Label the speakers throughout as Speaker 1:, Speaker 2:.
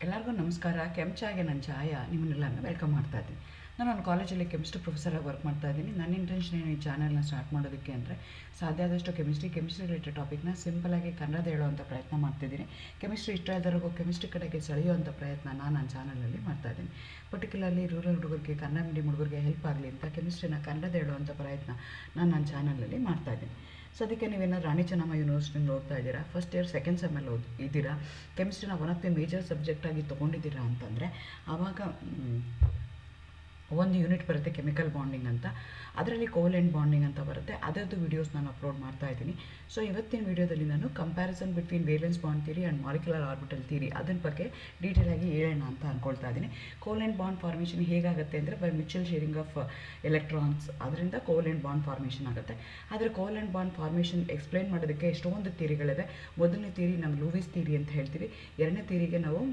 Speaker 1: ಎಲ್ಲರಿಗೂ ನಮಸ್ಕಾರ ಕೆಂಚಾಗೆ ನನ್ನ ಛಾಯ ನಿಮ್ಮನ್ನೆಲ್ಲರನ್ನ ವೆಲ್ಕಮ್ ಮಾಡ್ತಾ ಇದ್ದೀನಿ ನಾನು ಒಂದು ಕಾಲೇಜಲ್ಲಿ ಕೆಮಿಸ್ಟ್ರಿ ಪ್ರೊಫೆಸರಾಗಿ ವರ್ಕ್ ಮಾಡ್ತಾ ಇದ್ದೀನಿ ನನ್ನ ಇಂಟೆನ್ಷನ್ ಏನು ಈ ಚಾನಲ್ನ ಸ್ಟಾರ್ಟ್ ಮಾಡೋದಕ್ಕೆ ಅಂದರೆ ಸಾಧ್ಯ ಆದಷ್ಟು ಕೆಮಿಸ್ಟ್ರಿ ಕೆಮಿಸ್ಟ್ರಿ ರಿಲೇಟೆಡ್ ಟಾಪಿಕ್ನ ಸಿಂಪಲಾಗಿ ಕನ್ನಡ ಹೇಳುವಂಥ ಪ್ರಯತ್ನ ಮಾಡ್ತಿದ್ದೀನಿ ಕೆಮಿಸ್ಟ್ರಿ ಇಷ್ಟ ಇಲ್ದವ್ರಿಗೂ ಕೆಮಿಸ್ಟ್ರಿ ಕಡೆಗೆ ಸೆಳೆಯುವಂಥ ಪ್ರಯತ್ನ ನಾನು ನನ್ನ ಚಾನಲಲ್ಲಿ ಮಾಡ್ತಾ ಇದ್ದೀನಿ ಪರ್ಟಿಕ್ಯುಲರ್ಲಿ ರೂರಲ್ ಹುಡುಗರಿಗೆ ಕನ್ನಡ ಮೀಡಿಯಂ ಹುಡುಗರಿಗೆ ಹೆಲ್ಪ್ ಆಗಲಿ ಅಂತ ಕೆಮಿಸ್ಟ್ರಿನ ಕನ್ನಡ ಹೇಳುವಂಥ ಪ್ರಯತ್ನ ನಾನು ನನ್ನ ಚಾನಲಲ್ಲಿ ಮಾಡ್ತಾ ಇದ್ದೀನಿ ಸೊ ಅದಕ್ಕೆ ನೀವೇನಾದ್ರು ರಾಣಿ ಚೆನ್ನಮ್ಮ ಯೂನಿವರ್ಸಿಟಿಯಿಂದ ಓದ್ತಾ ಇದ್ದೀರಾ ಫಸ್ಟ್ ಇಯರ್ ಸೆಕೆಂಡ್ ಸೆಮ್ಮಲ್ಲಿ ಓದ್ ಇದ್ದೀರಾ ಕೆಮಿಸ್ಟ್ರಿನ ಒನ್ ಆಫ್ ದಿ ಮೇಜರ್ ಸಬ್ಜೆಕ್ಟಾಗಿ ತೊಗೊಂಡಿದ್ದೀರಾ ಅಂತಂದರೆ ಆವಾಗ ಮ್, ಒಂದು ಯೂನಿಟ್ ಬರುತ್ತೆ ಕೆಮಿಕಲ್ ಬಾಂಡಿಂಗ್ ಅಂತ ಅದರಲ್ಲಿ ಕೋಲೆಂಟ್ ಬಾಂಡಿಂಗ್ ಅಂತ ಬರುತ್ತೆ ಅದರದ್ದು ವೀಡಿಯೋಸ್ ನಾನು ಅಪ್ಲೋಡ್ ಮಾಡ್ತಾ ಇದ್ದೀನಿ ಸೊ ಇವತ್ತಿನ ವೀಡಿಯೋದಲ್ಲಿ ನಾನು comparison between valence bond theory and molecular orbital theory ಅದರ ಬಗ್ಗೆ ಡೀಟೇಲಾಗಿ ಹೇಳೋಣ ಅಂತ ಅಂದ್ಕೊಳ್ತಾ ಇದ್ದೀನಿ ಕೋಲೆಂಟ್ ಬಾಂಡ್ ಫಾರ್ಮೇಷನ್ ಹೇಗಾಗುತ್ತೆ ಅಂದರೆ by mutual sharing of electrons ಅದರಿಂದ ಕೋಲೆಂಟ್ ಬಾಂಡ್ ಫಾರ್ಮೇಷನ್ ಆಗುತ್ತೆ ಆದರೆ ಕೋಲೆಂಟ್ ಬಾಂಡ್ ಫಾರ್ಮೇಷನ್ ಎಕ್ಸ್ಪ್ಲೈನ್ ಮಾಡೋದಕ್ಕೆ ಎಷ್ಟೊಂದು ಥಿರಿಗಳಿವೆ ಮೊದಲನೇ ಥಿರಿ ನಮ್ಮ ಲೂವಿಸ್ ಥಿರಿ ಅಂತ ಹೇಳ್ತೀವಿ ಎರಡನೇ ಥಿರಿಗೆ ನಾವು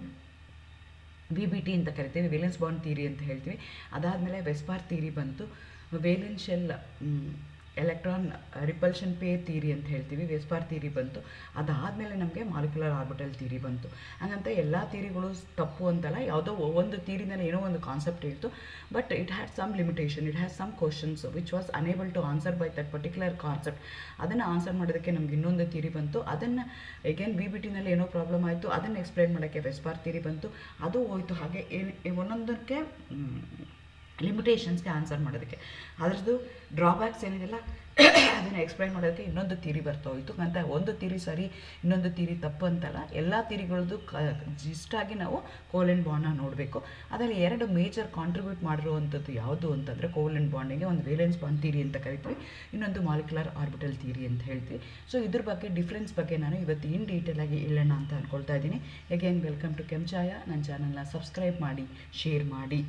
Speaker 1: ವಿ ಬಿ ಟಿ ಅಂತ ಕರಿತೀವಿ ವೇಲೆನ್ಸ್ ಬಾಂಡ್ ಥೀರಿ ಅಂತ ಹೇಳ್ತೀವಿ ಅದಾದಮೇಲೆ ವೆಸ್ಪಾರ್ ಥೀರಿ ಬಂತು valence shell electron repulsion pair theory ಅಂತ ಹೇಳ್ತೀವಿ ವೆಸ್ಪಾರ್ ಥೀರಿ ಬಂತು ಅದಾದಮೇಲೆ ನಮಗೆ ಮಾಲಿಕ್ಯುಲರ್ ಆರ್ಬಿಟಲ್ ಥೀರಿ ಬಂತು ಹಾಗಂತ ಎಲ್ಲ ಥೀರಿಗಳು ತಪ್ಪು ಅಂತಲ್ಲ ಯಾವುದೋ ಒಂದು ಥೀರಿನಲ್ಲಿ ಏನೋ ಒಂದು ಕಾನ್ಸೆಪ್ಟ್ ಇತ್ತು but it had some limitation it has some questions which was unable to answer by that particular concept ಅದನ್ನು ಆನ್ಸರ್ ಮಾಡೋದಕ್ಕೆ ನಮ್ಗೆ ಇನ್ನೊಂದು ಥೀರಿ ಬಂತು ಅದನ್ನು ಎಗೇನ್ ಬಿ ಬಿ ಟಿನಲ್ಲಿ ಏನೋ ಪ್ರಾಬ್ಲಮ್ ಆಯಿತು ಅದನ್ನು ಎಕ್ಸ್ಪ್ಲೈನ್ ಮಾಡೋಕ್ಕೆ ವೆಸ್ಪಾರ್ ಥೀರಿ ಬಂತು ಅದು ಹೋಯಿತು ಹಾಗೆ ಏನು ಒಂದೊಂದಕ್ಕೆ ಲಿಮಿಟೇಷನ್ಸ್ಗೆ ಆನ್ಸರ್ ಮಾಡೋದಕ್ಕೆ ಅದ್ರದ್ದು ಡ್ರಾಬ್ಯಾಕ್ಸ್ ಏನಿದೆಲ್ಲ ಅದನ್ನು ಎಕ್ಸ್ಪ್ಲೈನ್ ಮಾಡೋದಕ್ಕೆ ಇನ್ನೊಂದು ಥೀರಿ ಬರ್ತಾ ಹೋಯಿತು ಅಂತ ಒಂದು ಥೀರಿ ಸರಿ ಇನ್ನೊಂದು ಥೀರಿ ತಪ್ಪು ಅಂತಲ್ಲ ಎಲ್ಲ ಥೀರಿಗಳದ್ದು ಕ ಜಿಸ್ಟಾಗಿ ನಾವು ಕೋಲ್ ಆ್ಯಂಡ್ ಬಾಂಡ್ನ ನೋಡಬೇಕು ಅದರಲ್ಲಿ ಎರಡು ಮೇಜರ್ ಕಾಂಟ್ರಿಬ್ಯೂಟ್ ಮಾಡಿರುವಂಥದ್ದು ಯಾವುದು ಅಂತಂದರೆ ಕೋಲ್ ಆ್ಯಂಡ್ ಬಾಂಡಿಗೆ ಒಂದು ವೇಲೆನ್ಸ್ ಬಾಂಡ್ ಥೀರಿ ಅಂತ ಕರಿತೀವಿ ಇನ್ನೊಂದು ಮಾಲಿಕ್ಯುಲರ್ ಆರ್ಬಿಟಲ್ ಥೀರಿ ಅಂತ ಹೇಳ್ತೀವಿ ಸೊ ಇದ್ರ ಬಗ್ಗೆ ಡಿಫ್ರೆನ್ಸ್ ಬಗ್ಗೆ ನಾನು ಇವತ್ತು ಇನ್ ಡೀಟೇಲಾಗಿ ಹೇಳೋಣ ಅಂತ ಅಂದ್ಕೊಳ್ತಾ ಇದ್ದೀನಿ ಎಗೇನ್ ವೆಲ್ಕಮ್ ಟು ಕೆಂಚಾಯ ನನ್ನ ಚಾನಲ್ನ ಸಬ್ಸ್ಕ್ರೈಬ್ ಮಾಡಿ ಶೇರ್ ಮಾಡಿ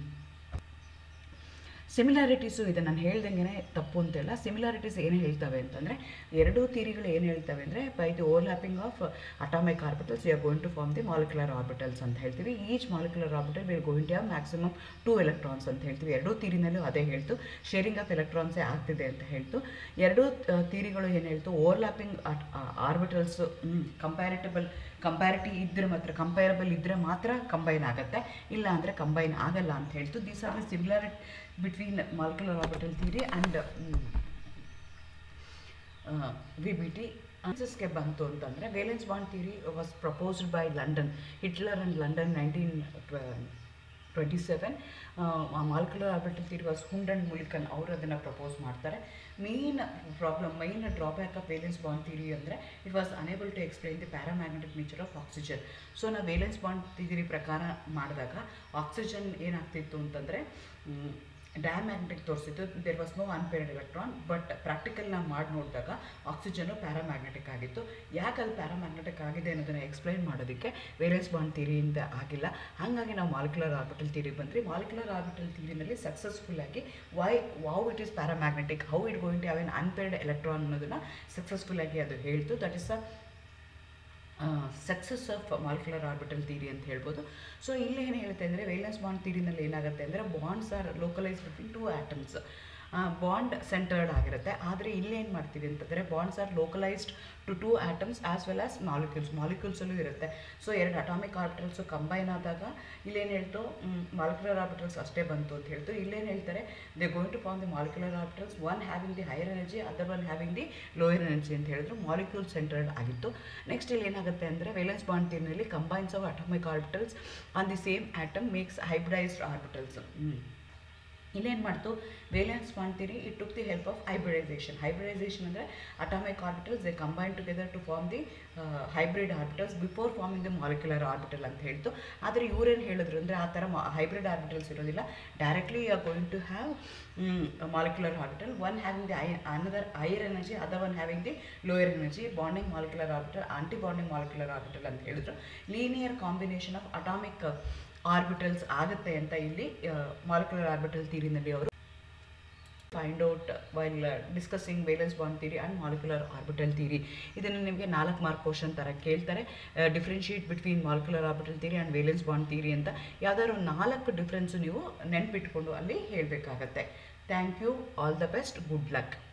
Speaker 1: ಸಿಮಿಲಾರಿಟೀಸು ಇದೆ ನಾನು ಹೇಳ್ದಂಗೆ ತಪ್ಪು ಅಂತೆಲ್ಲ ಸಿಮಿಲಾರಿಟೀಸ್ ಏನು ಹೇಳ್ತವೆ ಅಂತಂದರೆ ಎರಡೂ ಥೀರಿಗಳು ಏನು ಹೇಳ್ತವೆ ಅಂದರೆ by the overlapping of atomic orbitals we are going to form the molecular orbitals ಅಂತ ಹೇಳ್ತೀವಿ each molecular orbital will going to have maximum two electrons ಅಂತ ಹೇಳ್ತೀವಿ ಎರಡೂ ಥೀರಿನಲ್ಲೂ ಅದೇ ಹೇಳ್ತು ಶೇರಿಂಗ್ ಆಫ್ ಎಲೆಕ್ಟ್ರಾನ್ಸೇ ಆಗ್ತಿದೆ ಅಂತ ಹೇಳ್ತು ಎರಡೂ ಥೀರಿಗಳು ಏನು ಹೇಳ್ತು ಓವರ್ಲ್ಯಾಪಿಂಗ್ ಆರ್ಬಿಟಲ್ಸ್ ಕಂಪ್ಯಾರಿಟಬಲ್ ಕಂಪ್ಯಾರಿಟಿ ಇದ್ದರೆ ಮಾತ್ರ ಕಂಪೈರಬಲ್ ಇದ್ದರೆ ಮಾತ್ರ ಕಂಬೈನ್ ಆಗುತ್ತೆ ಇಲ್ಲ ಅಂದರೆ ಕಂಬೈನ್ ಆಗಲ್ಲ ಅಂತ ಹೇಳ್ತು these are the similar between molecular orbital theory and V B T ಆನ್ಸರ್ಸ್ಗೆ ಬಂತು ಅಂತಂದರೆ valence bond theory was proposed by London Heitler and London nineteen twenty seven molecular orbital theory was Hund and Mulliken ಅವರು ಅದನ್ನು propose ಮಾಡ್ತಾರೆ main problem main drawback of valence bond theory ಅಂದರೆ it was unable to explain the paramagnetic nature of oxygen so ನಾವು valence bond theory ಪ್ರಕಾರ ಮಾಡಿದಾಗ oxygen ಏನಾಗ್ತಿತ್ತು ಅಂತಂದರೆ diamagnetic ತೋರಿಸಿದ್ದು there was no unpaired electron but practical ನಾವು ಮಾಡಿ ನೋಡಿದಾಗ ಆಕ್ಸಿಜನ್ನು ಪ್ಯಾರಾಮ್ಯಾಗ್ನೆಟಿಕ್ ಆಗಿತ್ತು ಯಾಕೆ ಅದು ಪ್ಯಾರಾಮ್ಯಾಗ್ನೆಟಿಕ್ ಆಗಿದೆ ಅನ್ನೋದನ್ನು ಎಕ್ಸ್ಪ್ಲೈನ್ ಮಾಡೋದಕ್ಕೆ ವೇಲೆನ್ಸ್ ಬಾಂಡ್ ಥಿಯರಿಯಿಂದ ಆಗಿಲ್ಲ ಹಾಗಾಗಿ ನಾವು ಮಾಲಿಕ್ಯುಲರ್ ಆರ್ಬಿಟಲ್ ಥಿಯರಿ ಬಂದ್ರಿ ಮಾಲಿಕ್ಯುಲರ್ ಆರ್ಬಿಟಲ್ ಥಿಯರಿನಲ್ಲಿ ಸಕ್ಸಸ್ಫುಲ್ ಆಗಿ why wow it is paramagnetic how it going to have an unpaired electron ಅನ್ನೋದನ್ನು ಸಕ್ಸಸ್ಫುಲ್ ಆಗಿ ಅದು ಹೇಳ್ತು that is a success of molecular orbital theory ಅಂತ ಹೇಳ್ಬೋದು ಸೊ ಇಲ್ಲಿ ಏನು ಹೇಳುತ್ತೆ ಅಂದರೆ ವೇಲೆನ್ಸ್ ಬಾಂಡ್ ಥಿಯರಿನಲ್ಲಿ ಏನಾಗುತ್ತೆ ಅಂದರೆ bonds are localise between two atoms bond centred ಆಗಿರುತ್ತೆ ಆದರೆ ಇಲ್ಲಿ ಏನು ಮಾಡ್ತೀವಿ ಅಂತಂದರೆ bonds are localised to two atoms as well as molecules ಮಾಲಿಕ್ಯೂಲ್ಸಲ್ಲೂ ಇರುತ್ತೆ ಸೊ ಎರಡು ಅಟಾಮಿಕ್ ಆರ್ಬಿಟಲ್ಸು ಕಂಬೈನ್ ಆದಾಗ ಇಲ್ಲೇನು ಹೇಳ್ತು ಮಾಲಿಕ್ಯುಲರ್ ಆರ್ಬಿಟಲ್ಸ್ ಅಷ್ಟೇ ಬಂತು ಅಂತ ಹೇಳ್ತು ಇಲ್ಲೇನು ಹೇಳ್ತಾರೆ they going to form the molecular orbitals one having the higher energy other one having the lower energy ಅಂತ ಹೇಳಿದ್ರು ಮಾಲಿಕ್ಯೂಲ್ ಸೆಂಟರ್ಡ್ ಆಗಿತ್ತು ನೆಕ್ಸ್ಟ್ ಇಲ್ಲಿ ಏನಾಗುತ್ತೆ ಅಂದರೆ ವೇಲೆನ್ಸ್ ಬಾಂಡ್ ಥಿಯರಿನಲ್ಲಿ combines of atomic orbitals on the same atom makes hybridised orbitals ಇಲ್ಲೇನು ಮಾಡ್ತು valence ಮಾಡ್ತೀರಿ it took the help of hybridisation hybridisation ಅಂದರೆ atomic orbitals they combine together to form the hybrid orbitals before forming the molecular orbital ಅಂತ ಹೇಳ್ತು ಆದರೆ ಇವ್ರೇನು ಹೇಳಿದ್ರು ಅಂದರೆ ಆ ಥರ ಹೈಬ್ರಿಡ್ ಆರ್ಬಿಟಲ್ಸ್ ಇರೋದಿಲ್ಲ directly you are going to have molecular orbital one having the I another higher energy other one having the lower energy bonding molecular orbital anti bonding molecular orbital ಅಂತ ಹೇಳಿದ್ರು linear combination of atomic orbitals ಆಗುತ್ತೆ ಅಂತ ಇಲ್ಲಿ molecular orbital ಥಿಯರಿನಲ್ಲಿ ಅವರು find out while discussing valence bond theory and molecular orbital theory ಇದನ್ನು ನಿಮಗೆ ನಾಲ್ಕು ಮಾರ್ಕ್ ಕ್ವಶನ್ ಥರ ಕೇಳ್ತಾರೆ differentiate between molecular orbital theory and valence bond theory ಅಂತ ಯಾವ್ದಾದ್ರು ನಾಲ್ಕು ಡಿಫ್ರೆನ್ಸು ನೀವು ನೆನ್ಪಿಟ್ಕೊಂಡು ಅಲ್ಲಿ ಹೇಳಬೇಕಾಗತ್ತೆ thank you all the best good luck